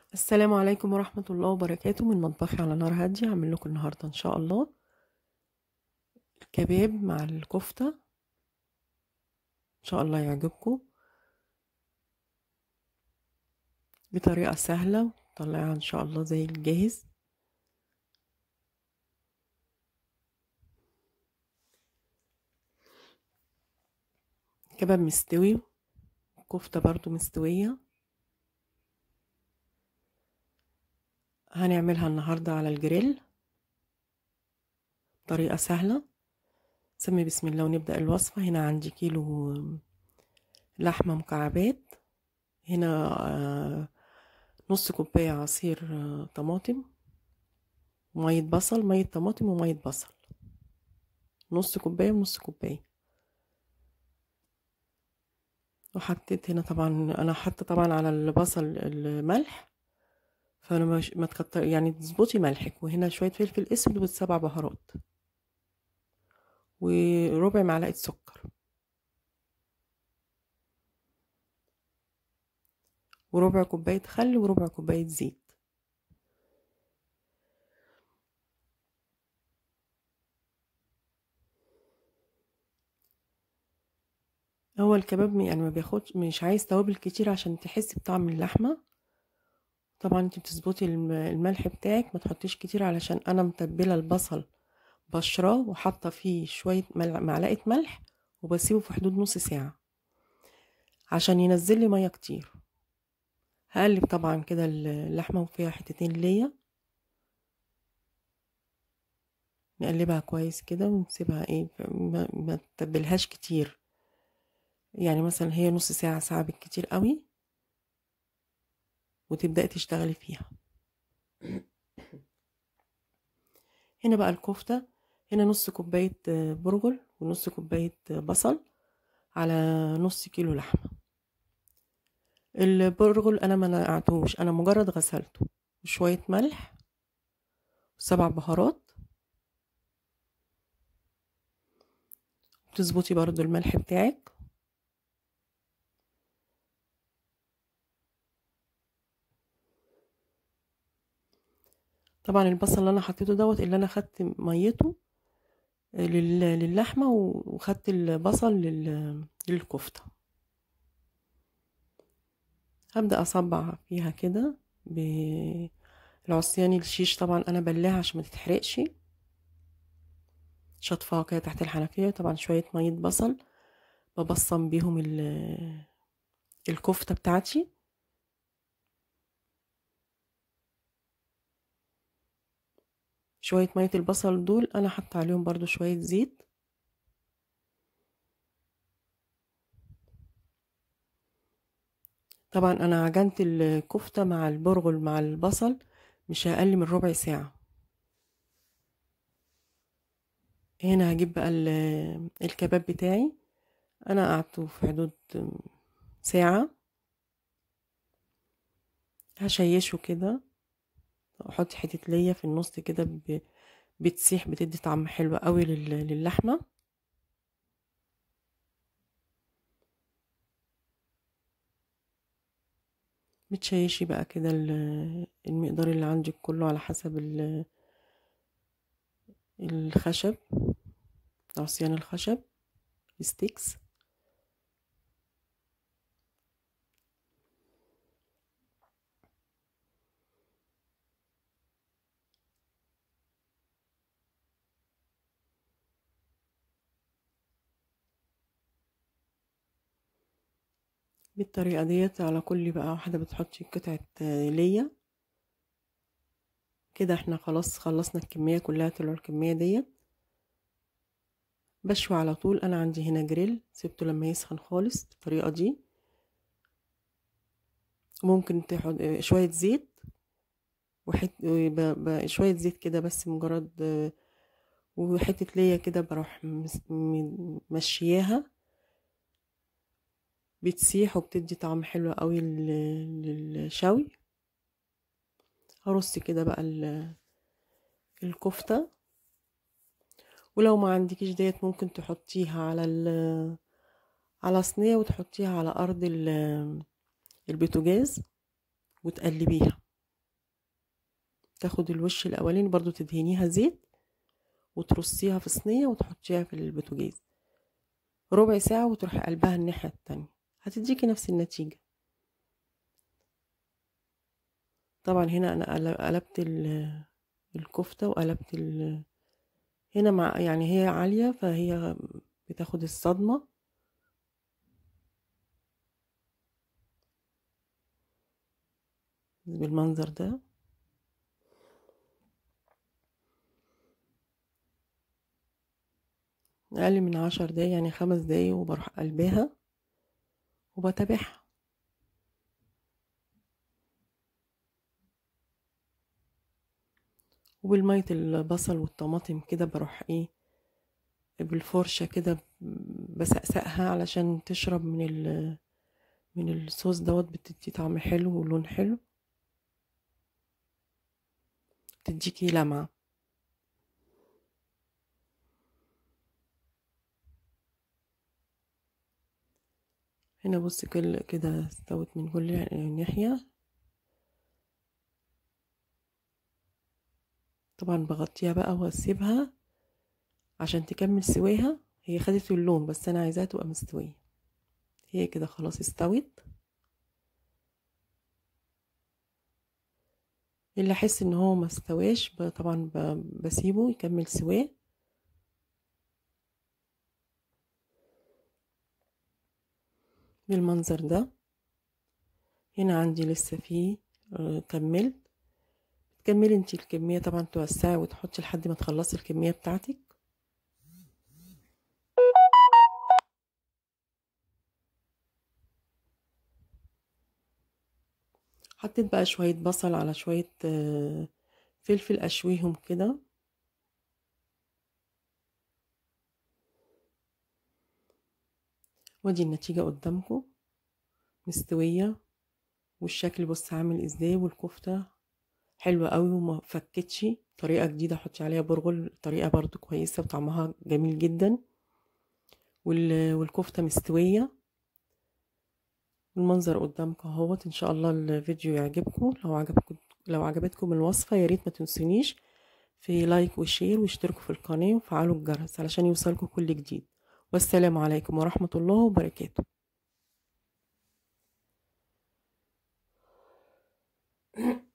السلام عليكم ورحمة الله وبركاته من مطبخي على نار هادية هعمل لكم النهاردة إن شاء الله الكباب مع الكفتة إن شاء الله يعجبكم بطريقة سهلة طلعها إن شاء الله زي الجاهز كباب مستوي كفتة برضو مستوية هنعملها النهاردة على الجريل طريقة سهلة سمي بسم الله ونبدأ الوصفة هنا عندي كيلو لحمة مكعبات هنا نص كوباية عصير طماطم مية بصل مية طماطم ومية بصل نص كوباية ونص كوباية وحطيت هنا طبعا انا حاطه طبعا على البصل الملح فانا مش ما تكتر يعني تظبطي ملحك وهنا شويه فلفل اسود وسبع بهارات وربع معلقه سكر وربع كوبايه خل وربع كوبايه زيت هو الكباب يعني ما بياخدش مش عايز توابل كتير عشان تحسي بطعم اللحمه طبعا انت بتظبطي الملح بتاعك ما تحطيش كتير علشان انا متبله البصل بشراه وحاطه فيه شويه معلقه ملح وبسيبه في حدود نص ساعه عشان ينزل لي ميه كتير هقلب طبعا كده اللحمه وفيها حتتين ليا نقلبها كويس كده ونسيبها ايه ما تتبلهاش كتير يعني مثلا هي نص ساعة ساعة بالكتير قوي وتبدأي تشتغلي فيها هنا بقى الكفتة هنا نص كوباية برغل ونص كوباية بصل على نص كيلو لحمة البرغل أنا ما نقعتوش أنا مجرد غسلته وشوية ملح وسبع بهارات تظبطي برضو الملح بتاعك طبعا البصل اللي انا حطيته دوت اللي انا خدت ميته للحمه وخدت البصل للكفته هبدا اصبع فيها كده بالعصيان الشيش طبعا انا بلاها عشان ما تتحرقش شطفها كده تحت الحنفيه طبعا شويه ميه بصل ببصم بيهم الكفته بتاعتي شوية مية البصل دول انا حاطه عليهم برضو شوية زيت طبعا انا عجنت الكفتة مع البرغل مع البصل مش اقل من ربع ساعة هنا هجيب بقى الكباب بتاعي انا قعدته في حدود ساعة هشيشه كده احط حته ليا في النص كده بتسيح بتدي طعم حلو قوي للحمه بتشيشي بقى كده المقدار اللي عندك كله على حسب الخشب عصيان الخشب ستيكس بالطريقة ديت على كل بقى واحدة بتحطي قطعة ليا كده احنا خلاص خلصنا الكمية كلها طلعوا الكمية ديت بشوي على طول انا عندي هنا جريل سيبته لما يسخن خالص بالطريقة دي ممكن تحط شوية زيت وحت شوية زيت كده بس مجرد وحتة ليا كده بروح مشياها بتسيح وبتدي طعم حلو قوي للشوي هرص كده بقى الكفتة ولو ما عندكيش ديت ممكن تحطيها على على صينية وتحطيها على أرض البوتاجاز وتقلبيها تاخد الوش الاولاني برضو تدهنيها زيت وترصيها في صينيه وتحطيها في البوتاجاز ربع ساعه وتروحي قلبها الناحيه التانية هتديكي نفس النتيجه طبعا هنا انا قلبت الكفته وقلبت ال... هنا مع يعني هي عاليه فهي بتاخد الصدمه بالمنظر ده أقل من عشر دقايق يعني خمس دقايق وبروح قلباها وبتابعها وبالمية البصل والطماطم كده بروح ايه بالفرشة كده بسقسقها علشان تشرب من ال من الصوص دوت بتدي طعم حلو ولون حلو تديكي لمعة هنا بص كده استوت من كل ناحية طبعا بغطيها بقى واسيبها عشان تكمل سواها هي خدت اللون بس انا عايزاها تبقى مستوية هي كده خلاص استوت اللي احس ان هو ما استواش طبعا بسيبه يكمل سواه بالمنظر ده هنا عندي لسه فيه كملت تكملي انتي الكمية طبعا توسعي وتحطي لحد ما تخلصي الكمية بتاعتك حطيت بقى شوية بصل على شوية فلفل أشويهم كده ودي النتيجة قدامكم مستوية والشكل بص عامل ازاي والكفتة حلوة قوي وما فكتش طريقة جديدة حطي عليها برغل طريقة برضو كويسة وطعمها جميل جدا والكفتة مستوية المنظر قدامكم اهوت ان شاء الله الفيديو يعجبكم لو عجبكم لو عجبتكم الوصفة يا ريت ما تنسونيش في لايك وشير واشتركوا في القناة وفعلوا الجرس علشان يوصلكم كل جديد والسلام عليكم ورحمة الله وبركاته